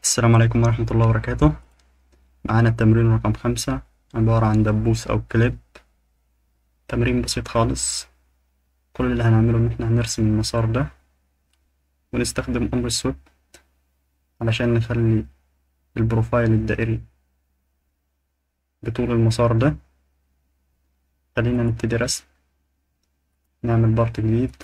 السلام عليكم ورحمة الله وبركاته معانا التمرين رقم خمسة عبارة عن دبوس أو كليب تمرين بسيط خالص كل اللي هنعمله إن احنا هنرسم المسار ده ونستخدم أمر السويب علشان نخلي البروفايل الدائري بطول المسار ده خلينا نبتدي رسم نعمل بارت جديد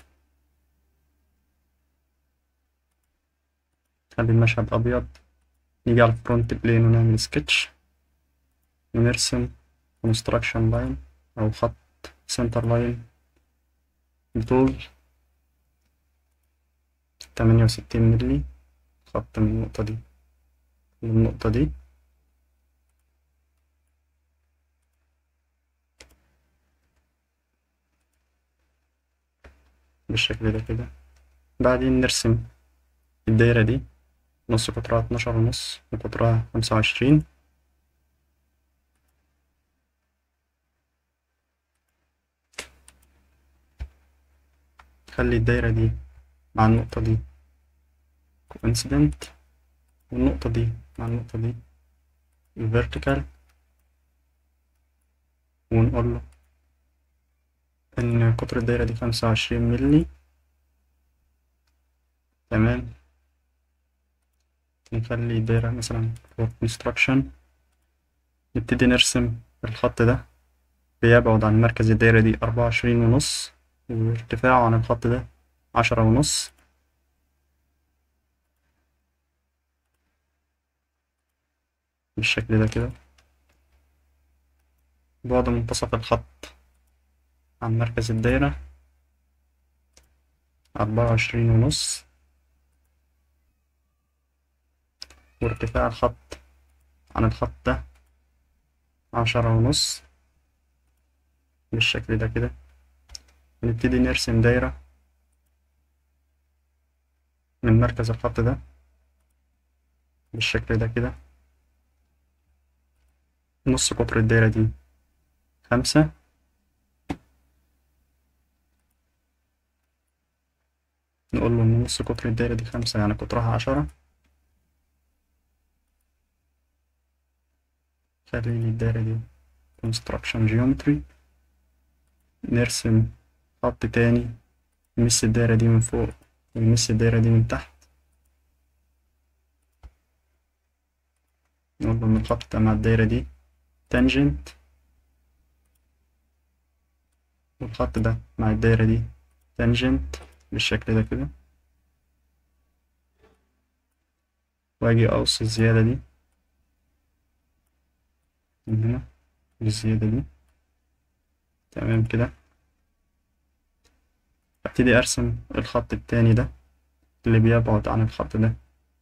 خلي المشهد أبيض نيجي على الفرونت بلين ونعمل سكتش ونرسم كونستراكشن لاين أو خط سنتر لاين بطول تمانية وستين ملي خط من النقطة دي للنقطة دي بالشكل ده كده بعدين نرسم الدايرة دي نص قطرها اتناشر ونص وقطرها خمسة وعشرين خلي الدايرة دي مع النقطة دي coincident والنقطة دي مع النقطة دي vertical ونقول له إن قطر الدايرة دي خمسة وعشرين ملي تمام نخلي دايرة مثلا for construction نبتدي نرسم الخط ده بيبعد عن مركز الدايرة دي أربعة وعشرين ونص وارتفاعه عن الخط ده عشرة ونص بالشكل ده كده بعد منتصف الخط عن مركز الدايرة أربعة وعشرين ونص وارتفاع الخط عن الخط ده عشرة ونص بالشكل ده كده نبتدي نرسم دايرة من مركز الخط ده بالشكل ده كده نص قطر الدايرة دي خمسة نقول له إن نص قطر الدايرة دي خمسة يعني قطرها عشرة خلي لي الدايرة دي construction geometry نرسم خط تاني يمس الدايرة دي من فوق ويمس الدايرة دي من تحت نقول له إن الخط ده مع الدايرة دي تانجنت والخط ده مع الدايرة دي تانجنت بالشكل ده كده وأجي أقص الزيادة دي من هنا بالزيادة دي تمام كده أبتدي أرسم الخط التاني ده اللي بيبعد عن الخط ده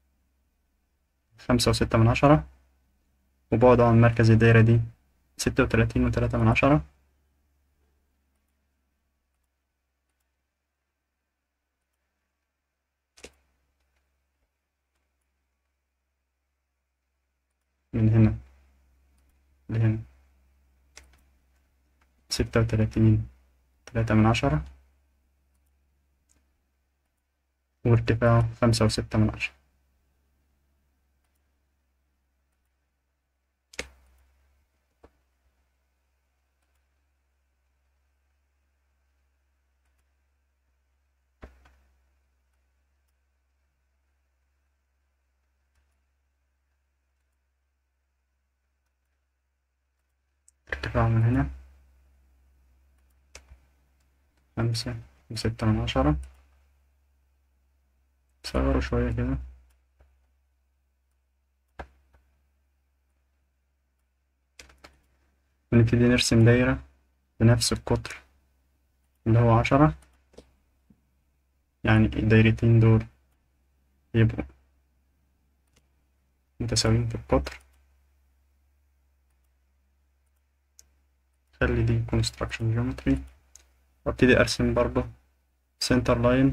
خمسة وستة من عشرة وبعده عن مركز الدايرة دي ستة وتلاتين وتلاتة من عشرة من هنا لهنا ستة وتلاتين تلاتة من عشرة وارتفاعه خمسة وستة من عشرة ارتفاعه من هنا خمسة وستة من عشرة صغره شوية كده ونبتدي نرسم دايرة بنفس القطر اللي هو عشرة يعني الدايرتين دول يبقوا متساويين في القطر خلي دي construction geometry وابتدي ارسم برضه center line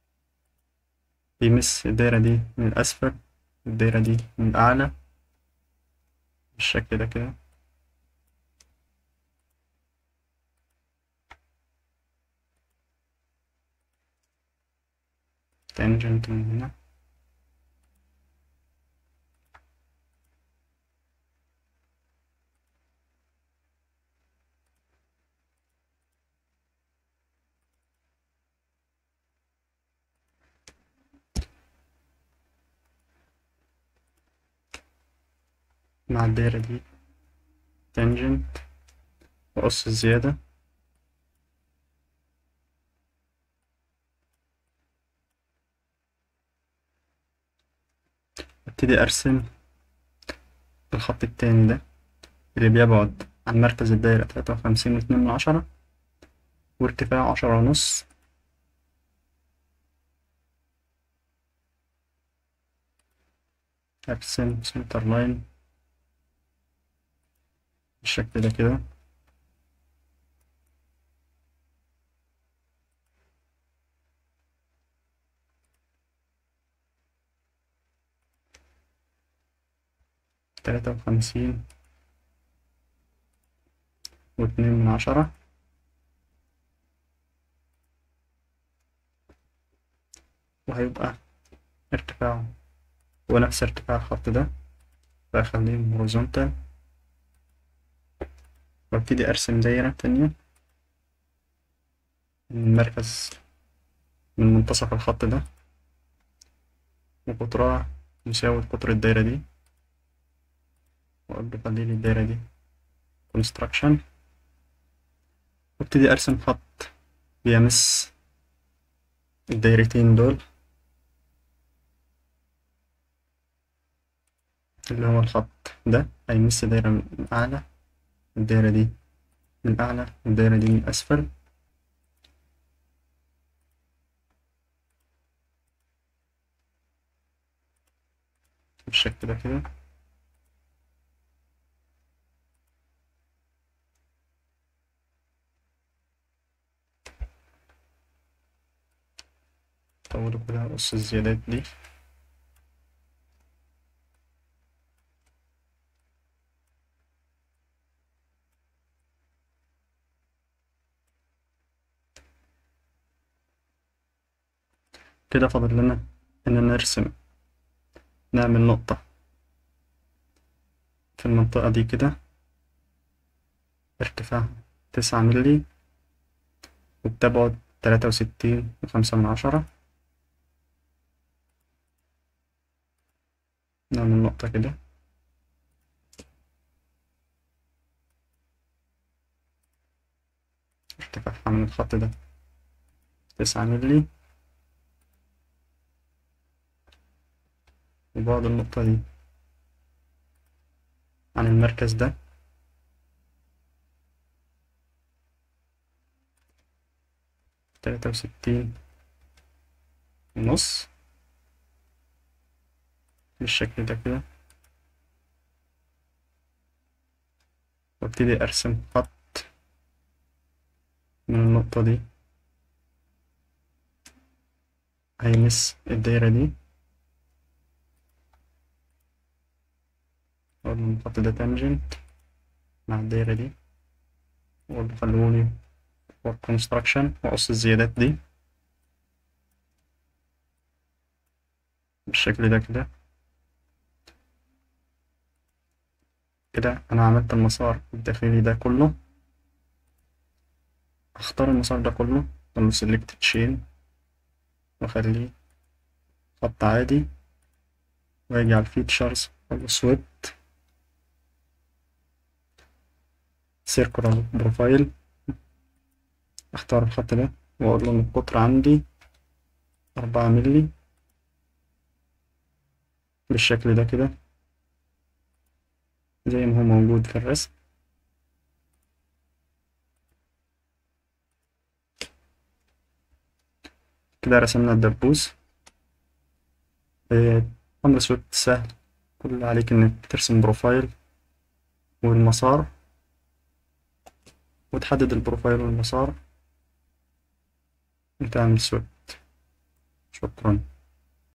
بيمس الدايرة دي من الأسفل الدايرة دي من الأعلى بالشكل ده كده تانجنت من هنا مع الدايرة دي تانجنت وقص الزيادة ابتدي أرسم الخط التاني ده اللي بيبعد عن مركز الدايرة تلاتة وخمسين واتنين من عشرة وارتفاعه عشرة ونص أرسم سنتر لاين بالشكل ده كده تلاتة وخمسين واتنين من عشرة وهيبقى ارتفاعه هو نفس ارتفاع الخط ده فأخليه هوريزونتال وابتدي أرسم دايرة تانية من المركز من منتصف الخط ده وقطرها يساوي قطر الدايرة دي وأقول له خليلي الدايرة دي construction وابتدي أرسم خط بيمس الدايرتين دول اللي هو الخط ده هيمس دايرة من أعلى الدايرة دي من أعلى والدايرة دي من أسفل بالشكل ده كده طولوا كده قص الزيادات دي كده فاضل لنا إننا نرسم نعمل نقطة في المنطقة دي كده ارتفاعها تسعة ملي وبتبعد تلاتة وستين وخمسة من عشرة نعمل نقطة كده ارتفاعها من الخط ده تسعة ملي وبعد النقطة دي عن المركز ده تلاتة وستين ونص بالشكل ده كده وابتدي أرسم خط من النقطة دي هيمس الدايرة دي أقول له الخط ده تانجنت مع الدايرة دي وأقول له خلوني work construction وأقص الزيادات دي بالشكل ده كده كده أنا عملت المسار الداخلي ده كله أختار المسار ده كله أقول له select chain وأخليه خط عادي وأجي على الفيتشرز أقول له swept circular profile اختار الخط ده واقول له ان القطر عندي أربعة ملي بالشكل ده كده زي ما هو موجود في الرسم كده رسمنا الدبوس أمر سويفت سهل كل اللي عليك إنك ترسم بروفايل والمسار وتحدد البروفايل والمسار وتعمل سويفت شكرا